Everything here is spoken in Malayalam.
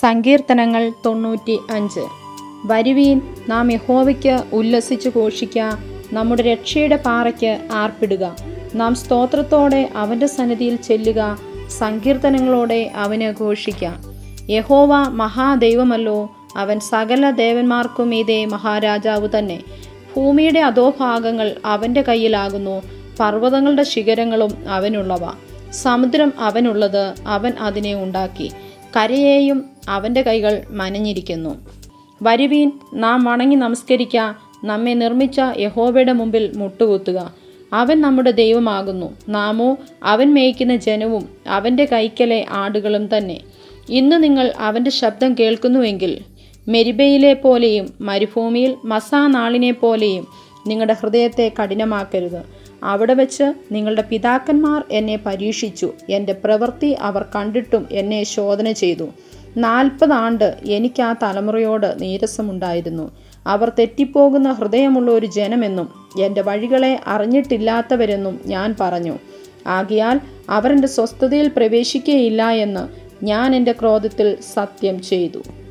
സങ്കീർത്തനങ്ങൾ തൊണ്ണൂറ്റി അഞ്ച് വരുവീൻ നാം യഹോവയ്ക്ക് ഉല്ലസിച്ചു ഘോഷിക്ക നമ്മുടെ രക്ഷയുടെ പാറയ്ക്ക് ആർപ്പിടുക നാം സ്തോത്രത്തോടെ അവൻ്റെ സന്നിധിയിൽ ചെല്ലുക സങ്കീർത്തനങ്ങളോടെ അവന് ഘോഷിക്കാം യഹോവ മഹാദൈവമല്ലോ അവൻ സകല ദേവന്മാർക്കും ഇതേ മഹാരാജാവ് തന്നെ ഭൂമിയുടെ അധോഭാഗങ്ങൾ അവൻ്റെ കയ്യിലാകുന്നു പർവ്വതങ്ങളുടെ ശിഖരങ്ങളും അവനുള്ളവ സമുദ്രം അവനുള്ളത് അവൻ അതിനെ ഉണ്ടാക്കി കരയെയും അവൻ്റെ കൈകൾ മനഞ്ഞിരിക്കുന്നു വരുവീൻ നാം വണങ്ങി നമസ്കരിക്ക നമ്മെ നിർമ്മിച്ച യഹോവയുടെ മുമ്പിൽ മുട്ടുകുത്തുക അവൻ നമ്മുടെ ദൈവമാകുന്നു നാമോ അവൻ മേയ്ക്കുന്ന ജനവും അവൻ്റെ കൈക്കലെ ആടുകളും തന്നെ ഇന്ന് നിങ്ങൾ അവൻ്റെ ശബ്ദം കേൾക്കുന്നുവെങ്കിൽ മെരിബയിലെ പോലെയും മരുഭൂമിയിൽ മസാ നാളിനെ പോലെയും നിങ്ങളുടെ ഹൃദയത്തെ കഠിനമാക്കരുത് അവിടെ വെച്ച് നിങ്ങളുടെ പിതാക്കന്മാർ എന്നെ പരീക്ഷിച്ചു എൻ്റെ പ്രവൃത്തി അവർ കണ്ടിട്ടും എന്നെ ശോധന ചെയ്തു നാൽപ്പത് ആണ്ട് എനിക്ക് ആ തലമുറയോട് നീരസമുണ്ടായിരുന്നു അവർ തെറ്റിപ്പോകുന്ന ഹൃദയമുള്ള ഒരു ജനമെന്നും എൻ്റെ വഴികളെ അറിഞ്ഞിട്ടില്ലാത്തവരെന്നും ഞാൻ പറഞ്ഞു ആകിയാൽ അവർ എൻ്റെ സ്വസ്ഥതയിൽ പ്രവേശിക്കുകയില്ല എന്ന് ഞാൻ എൻ്റെ ക്രോധത്തിൽ സത്യം ചെയ്തു